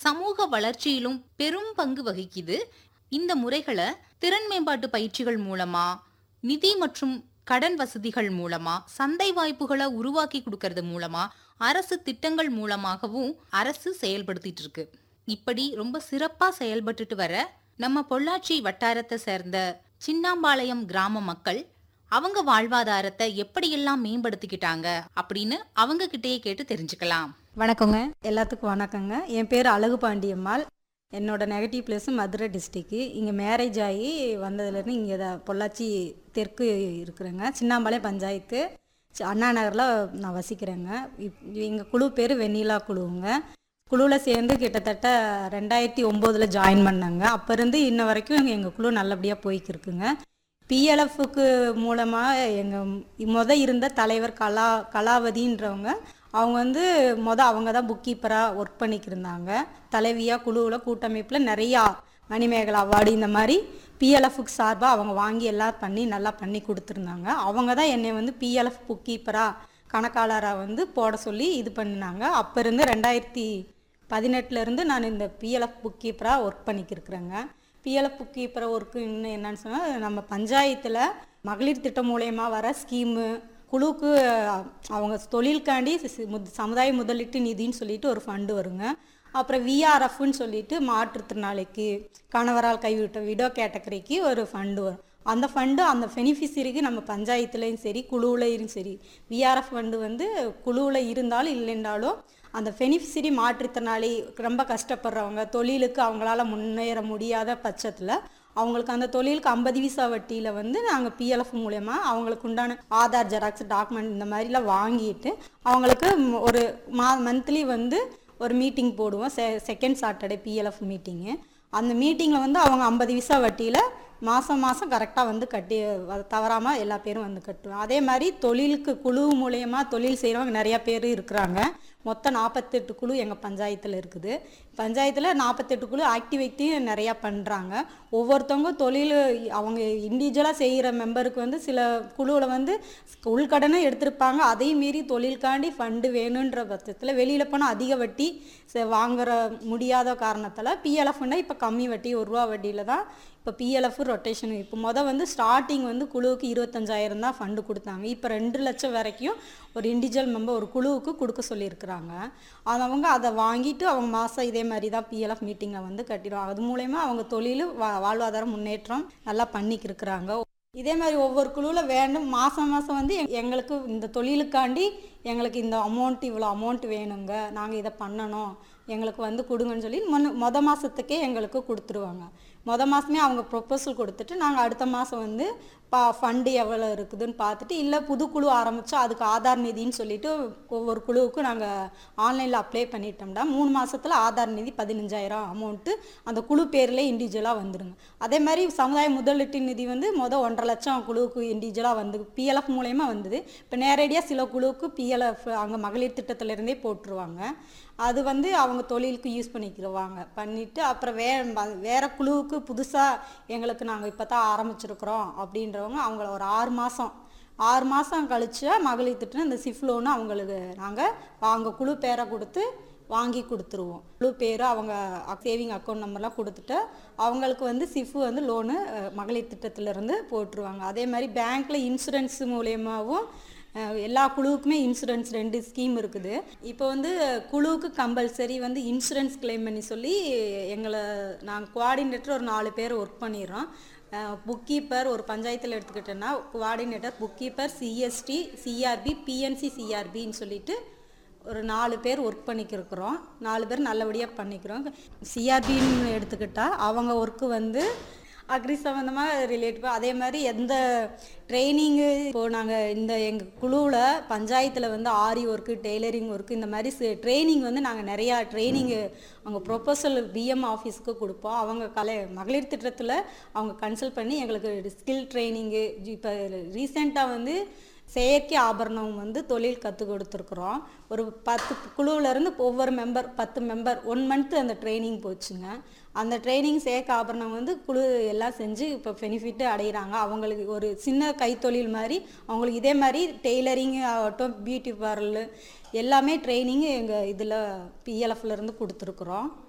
சமூக வளர்ச்சியிலும் பெரும் பங்கு வகிக்குது இந்த முறைகளை திறன் மேம்பாட்டு பயிற்சிகள் மூலமா நிதி மற்றும் கடன் வசதிகள் மூலமா சந்தை வாய்ப்புகளை உருவாக்கி கொடுக்கறது மூலமா அரசு திட்டங்கள் மூலமாகவும் அரசு செயல்படுத்திட்டு இருக்கு இப்படி ரொம்ப சிறப்பா செயல்பட்டுட்டு வர நம்ம பொள்ளாச்சி வட்டாரத்தை சேர்ந்த சின்னாம்பாளையம் கிராம மக்கள் அவங்க வாழ்வாதாரத்தை எப்படியெல்லாம் மேம்படுத்திக்கிட்டாங்க அப்படின்னு அவங்க கிட்டயே கேட்டு தெரிஞ்சுக்கலாம் வணக்கங்க எல்லாத்துக்கும் வணக்கங்க என் பேர் அழகு பாண்டியம்மாள் என்னோட நெகட்டிவ் பிளேஸ் மதுரை டிஸ்ட்ரிக்கு இங்கே மேரேஜ் ஆகி வந்ததுலேருந்து இங்கே தான் பொள்ளாச்சி தெற்கு இருக்கிறேங்க சின்னாம்பாளையம் பஞ்சாயத்து சி- அண்ணா நகரில் நான் வசிக்கிறேங்க இப் எங்கள் குழு பேர் வெண்ணிலா குழுவுங்க குழுவில் சேர்ந்து கிட்டத்தட்ட ரெண்டாயிரத்தி ஒம்போதில் ஜாயின் பண்ணாங்க அப்போ இருந்து இன்ன வரைக்கும் எங்கள் குழு நல்லபடியாக போய்க்கிருக்குங்க பிஎல்எஃப்க்கு மூலமாக எங்கள் முத இருந்த தலைவர் கலா கலாவதின்றவங்க அவங்க வந்து முத அவங்க தான் புக் கீப்பராக ஒர்க் பண்ணிக்கிருந்தாங்க தலைவியாக குழுவில் கூட்டமைப்பில் நிறையா மணிமேகலை அவார்டு இந்த மாதிரி பிஎல்எஃப்க்கு சார்பாக அவங்க வாங்கி எல்லாம் பண்ணி நல்லா பண்ணி கொடுத்துருந்தாங்க அவங்க தான் என்னை வந்து பிஎல்எஃப் புக் கீப்பராக கணக்காளராக வந்து போட சொல்லி இது பண்ணினாங்க அப்போ இருந்து ரெண்டாயிரத்தி பதினெட்டுலேருந்து நான் இந்த பிஎல்எஃப் புக் கீப்பராக ஒர்க் பண்ணிக்கிருக்கிறேங்க பிஎல்எஃப் புக் கீப்பர் ஒர்க்கு இன்னும் என்னன்னு சொன்னால் நம்ம பஞ்சாயத்தில் மகளிர் திட்டம் மூலயமா வர ஸ்கீமு குழுவுக்கு அஹ், அவங்க தொழிலுக்காண்டி சி- முத்- சமுதாய முதலீட்டு நிதின்னு சொல்லிட்டு ஒரு ஃபண்டு வருங்க அப்புறம் விஆர்எஃப்னு சொல்லிட்டு மாற்றுத்திறனாளிக்கு கணவரால் கைவிட்ட விடோ கேட்டகரிக்கு ஒரு ஃபண்டு வரும் அந்த ஃபண்டு அந்த பெனிஃபிஷரிக்கு நம்ம பஞ்சாயத்துலேயும் சரி குழுவுலையும் சரி விஆர்எஃப் ஃபண்டு வந்து குழுவில் இருந்தாலும் இல்லைன்னாலும் அந்த பெனிஃபிஷரி மாற்றுத்திறனாளி ரொம்ப கஷ்டப்படுறவங்க தொழிலுக்கு அவங்களால முன்னேற முடியாத பட்சத்தில் அவங்களுக்கு அந்த தொழிலுக்கு ஐம்பது விசா வட்டியில் வந்து நாங்கள் பிஎல்எஃப் மூலயமா அவங்களுக்கு உண்டான ஆதார் ஜெராக்ஸ் டாக்குமெண்ட் இந்த மாதிரிலாம் வாங்கிட்டு அவங்களுக்கு ம், ஒரு மா மந்த்லி வந்து ஒரு மீட்டிங் போடுவோம் செ செகண்ட் சாட்டர்டே பிஎல்எஃப் மீட்டிங்கு அந்த மீட்டிங்கில் வந்து அவங்க ஐம்பது விசா வட்டியில் மாதம் மாதம் கரெக்டாக வந்து கட்டி தவறாமல் எல்லா பேரும் வந்து கட்டுவோம் அதே மாதிரி தொழிலுக்கு குழு மூலயமா தொழில் செய்கிறவங்க நிறையா பேர் இருக்கிறாங்க மொத்தம் நாற்பத்தெட்டு குழு எங்கள் பஞ்சாயத்தில் இருக்குது பஞ்சாயத்தில் நாற்பத்தெட்டு குழு ஆக்டிவிட்டியும் நிறையா பண்ணுறாங்க ஒவ்வொருத்தவங்க தொழில் அவங்க இண்டிவிஜுவலாக செய்கிற மெம்பருக்கு வந்து சில குழுவில் வந்து உள்கடனை எடுத்திருப்பாங்க அதையும் மீறி தொழிலுக்காண்டி ஃபண்டு வேணுன்ற பட்சத்தில் வெளியில் போனால் அதிக வட்டி ச- வாங்குற முடியாத காரணத்தால் பிஎல்எஃப்னா இப்போ கம்மி வட்டி ஒரு ரூபா வட்டியில் தான் இப்போ பிஎல்எஃப் ரொட்டேஷன் இப்போ மொதல் வந்து ஸ்டார்டிங் வந்து குழுவுக்கு இருபத்தஞ்சாயிரம் தான் ஃபண்டு கொடுத்தாங்க இப்போ ரெண்டு லட்சம் வரைக்கும் ஒரு இண்டிவிஜுவல் மெம்பர் ஒரு குழுவுக்கு கொடுக்க சொல்லியிருக்கிறாங்க அது அவங்க அதை வாங்கிட்டு அவங்க மாதம் இதே மாதிரி தான் பிஎல்எஃப் மீட்டிங்கில் வந்து கட்டிடுவாங்க அது மூலயமா அவங்க தொழில் வா வாழ்வாதார முன்னேற்றம் நல்லா பண்ணிக்கிருக்கிறாங்க இதே மாதிரி ஒவ்வொரு குழுவில் வேண்டும் மாதம் மாதம் வந்து எங்க- எங்களுக்கு இந்த தொழிலுக்காண்டி எங்களுக்கு இந்த அமௌண்ட் இவ்வளோ அமௌண்ட் வேணுங்க நாங்கள் இதை பண்ணணும் எங்களுக்கு வந்து கொடுங்கன்னு சொல்லி முன்ன மொத மாதத்துக்கே எங்களுக்கு கொடுத்துருவாங்க மொத மாதமே அவங்க ப்ரொப்போசல் கொடுத்துட்டு நாங்கள் அடுத்த மாதம் வந்து பா ஃபண்டு எவ்வளோ இருக்குதுன்னு பார்த்துட்டு இல்லை புது குழு ஆரம்பித்தா அதுக்கு ஆதார் நிதின்னு சொல்லிட்டு ஒவ்வொரு குழுவுக்கும் நாங்கள் ஆன்லைனில் அப்ளை பண்ணிட்டோம்னா மூணு மாசத்துல ஆதார் நிதி பதினஞ்சாயிரம் அமௌண்ட்டு அந்த குழு பேர்லேயே இண்டிவிஜுவலாக வந்துருங்க அதே மாதிரி சமுதாய முதலீட்டு நிதி வந்து மொதல் ஒன்றரை லட்சம் குழுவுக்கு இண்டிவிஜுவலாக வந்து பிஎல்எஃப் மூலயமா வந்தது இப்போ நேரடியாக சில குழுவுக்கு பிஎல்எஃப் அங்கே மகளிர் திட்டத்திலேருந்தே போட்டுருவாங்க அது வந்து அவங்க தொழிலுக்கு யூஸ் பண்ணிக்கிடுவாங்க பண்ணிவிட்டு அப்புறம் வே வ- வேற குழுவுக்கு புதுசாக எங்களுக்கு நாங்கள் இப்போ தான் ஆரம்பிச்சிருக்கிறோம் அப்படின்றவங்க அவங்கள ஒரு ஆறு மாதம் ஆறு மாதம் கழிச்சா மகளிர் திட்டம் இந்த சிஃப் லோனு அவங்களுக்கு நாங்கள் அவங்க குழு பேரை கொடுத்து வாங்கி கொடுத்துருவோம் குழு பேர் அவங்க சேவிங் அக்கௌண்ட் நம்பர்லாம் கொடுத்துட்டு அவங்களுக்கு வந்து சிஃப் வந்து லோனு மகளிர் திட்டத்திலேருந்து போட்டுருவாங்க அதே மாதிரி பேங்க்கில் இன்சூரன்ஸ் மூலயமாவும் அஹ் எல்லா குழுவுக்குமே இன்சூரன்ஸ் ரெண்டு ஸ்கீம் இருக்குது இப்போ வந்து குழுவுக்கு கம்பல்சரி வந்து இன்சூரன்ஸ் கிளைம் பண்ணி சொல்லி எங்களை நாங்கள் கோஆர்டினேட்டர் ஒரு நாலு பேர் ஒர்க் பண்ணிடுறோம் புக் கீப்பர் ஒரு பஞ்சாயத்தில் எடுத்துக்கிட்டோன்னா coordinator book keeper CST CRP PNC சிஆர்பின்னு சொல்லிட்டு ஒரு நாலு பேர் ஒர்க் பண்ணிக்கிருக்கிறோம் நாலு பேர் நல்லபடியாக பண்ணிக்கிறோம் சிஆர்பின்னு எடுத்துக்கிட்டால் அவங்க ஒர்க்கு வந்து அக்ரி சம்மந்தமாக ரிலேட்டிவாக அதே மாதிரி எந்த ட்ரைனிங்கு இப்போது நாங்கள் இந்த எங்கள் குழுவில் பஞ்சாயத்தில் வந்து ஆரி ஒர்க்கு டெய்லரிங் ஒர்க்கு இந்த மாதிரி ட்ரைனிங் வந்து நாங்கள் நிறையா ட்ரைனிங்கு அவங்க ப்ரொபோசல் பிஎம் ஆஃபீஸுக்கு கொடுப்போம் அவங்க கலை மகளிர் திட்டத்தில் அவங்க கன்சல்ட் பண்ணி எங்களுக்கு ஸ்கில் ட்ரைனிங்கு இப்போ ரீசெண்டாக வந்து செயற்கை ஆபரணம் வந்து தொழில் கற்றுக் கொடுத்துருக்குறோம் ஒரு பத்து குழுவிலேருந்து ஒவ்வொரு மெம்பர் பத்து மெம்பர் ஒன் மந்த் அந்த ட்ரைனிங் போச்சுங்க அந்த ட்ரைனிங் செயற்கை ஆபரணம் வந்து குழு எல்லாம் செஞ்சு இப்போ பெனிஃபிட்டு அடைகிறாங்க அவங்களுக்கு ஒரு சின்ன கைத்தொழில் மாதிரி அவங்களுக்கு இதே மாதிரி டெய்லரிங் ஆகட்டும் பியூட்டி பார்லர் எல்லாமே ட்ரைனிங் எங்கள் இதில் பிஎல்எஃப்லேருந்து கொடுத்துருக்குறோம்